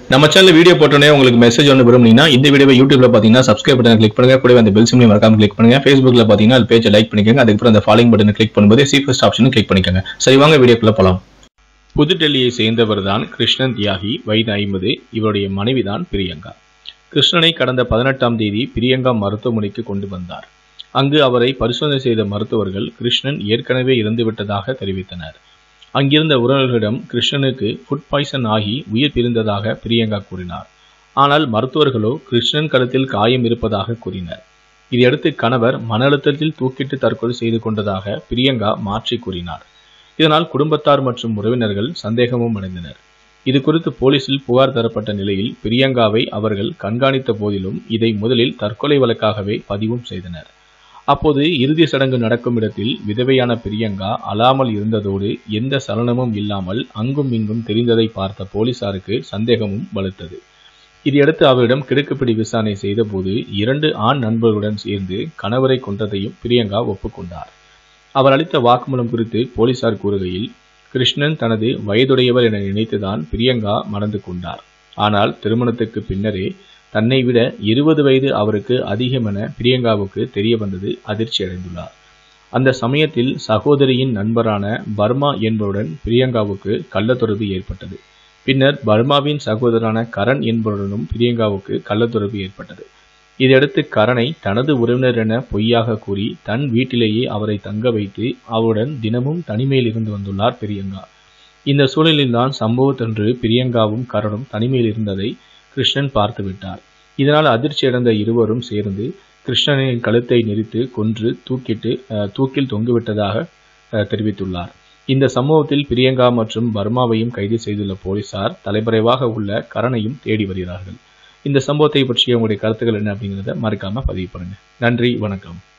நம்ம channel video போட்டோன்னே உங்களுக்கு மெசேஜ் ஒன்று விரும்புனீங்கன்னா இந்த வீடியோவை யூடியூப்ல பார்த்தீங்கன்னா சப்ஸ்கிரைப் பட்டன் கிளிக் பண்ணுங்க கூடவே அந்த பெல் சிம்லையும் மறக்காம கிளிக் பண்ணுங்க ஃபேஸ்புக்ல பார்த்தீங்கன்னா அது பேஜை லைக் பண்ணிக்கோங்க அதுக்கப்புறம் அந்த ஃபாலோயிங் பட்டனை கிளிக் பண்ணும்போது சி ஃபர்ஸ்ட் ஆப்ஷனும் கிளிக் பண்ணிக்கோங்க சரி வாங்க வீடியோக்குள்ள போலாம் புதுடெல்லியை சேர்ந்தவர் தான் கிருஷ்ணன் தியாகி வயது ஐம்பது இவருடைய மனைவி தான் பிரியங்கா கிருஷ்ணனை கடந்த பதினெட்டாம் தேதி பிரியங்கா மருத்துவமனைக்கு கொண்டு வந்தார் அங்கு அவரை பரிசோதனை செய்த மருத்துவர்கள் கிருஷ்ணன் ஏற்கனவே இறந்துவிட்டதாக தெரிவித்தனர் அங்கிருந்த உறவினர்களிடம் கிருஷ்ணனுக்கு ஃபுட் பாய்சன் ஆகி உயிர் பிரிந்ததாக பிரியங்கா கூறினார் ஆனால் மருத்துவர்களோ கிருஷ்ணன் கழுத்தில் காயம் இருப்பதாக கூறினர் இதையடுத்து கணவர் மன அழுத்தத்தில் தூக்கிட்டு தற்கொலை செய்து கொண்டதாக பிரியங்கா மாற்றி கூறினார் இதனால் குடும்பத்தார் மற்றும் உறவினர்கள் சந்தேகமும் அடைந்தனர் இது குறித்து போலீசில் புகார் தரப்பட்ட நிலையில் பிரியங்காவை அவர்கள் கண்காணித்த போதிலும் இதை முதலில் தற்கொலை வழக்காகவே பதிவும் செய்தனர் அப்போது இறுதி சடங்கு நடக்கும் இடத்தில் விதவையான பிரியங்கா அழாமல் இருந்ததோடு எந்த சலனமும் இல்லாமல் அங்கும் இங்கும் தெரிந்ததை பார்த்த போலீசாருக்கு சந்தேகமும் வலுத்தது இதையடுத்து அவரிடம் கிடுக்குப்பிடி விசாரணை செய்தபோது இரண்டு ஆண் நண்பர்களுடன் சேர்ந்து கணவரை கொன்றதையும் பிரியங்கா ஒப்புக்கொண்டார் அவர் அளித்த வாக்குமூலம் குறித்து போலீசார் கூறுகையில் கிருஷ்ணன் தனது வயதுடையவர் என நினைத்துதான் பிரியங்கா மணந்து கொண்டார் ஆனால் திருமணத்துக்கு பின்னரே தன்னை விட இருபது வயது அவருக்கு அதிகம் என பிரியங்காவுக்கு தெரிய வந்தது அதிர்ச்சி அடைந்துள்ளார் அந்த சமயத்தில் சகோதரியின் நண்பரான பர்மா என்பவருடன் பிரியங்காவுக்கு கள்ளத்தொடர்பு ஏற்பட்டது பின்னர் பர்மாவின் சகோதரரான கரண் என்பவருடனும் பிரியங்காவுக்கு கள்ளத்தொடர்பு ஏற்பட்டது இதையடுத்து கரனை தனது உறவினர் என பொய்யாக கூறி தன் வீட்டிலேயே அவரை தங்க வைத்து அவருடன் தினமும் தனிமையில் இருந்து வந்துள்ளார் பிரியங்கா இந்த சூழலில்தான் சம்பவத்தன்று பிரியங்காவும் கரனும் தனிமையில் இருந்ததை கிருஷ்ணன் பார்த்து விட்டார் இதனால் அதிர்ச்சி அடைந்த இருவரும் சேர்ந்து கிருஷ்ணனின் கழுத்தை நெரித்து கொன்று தூக்கிட்டு அஹ், தூக்கில் தொங்கிவிட்டதாக அஹ், தெரிவித்துள்ளார் இந்த சம்பவத்தில் பிரியங்கா மற்றும் பர்மாவையும் கைது செய்துள்ள போலீசார் தலைமறைவாக உள்ள கரணையும் தேடி வருகிறார்கள் இந்த சம்பவத்தை பற்றிய உங்களுடைய கருத்துக்கள் என்ன அப்படிங்கிறத மறக்காம பதிவு பண்ணுங்க நன்றி வணக்கம்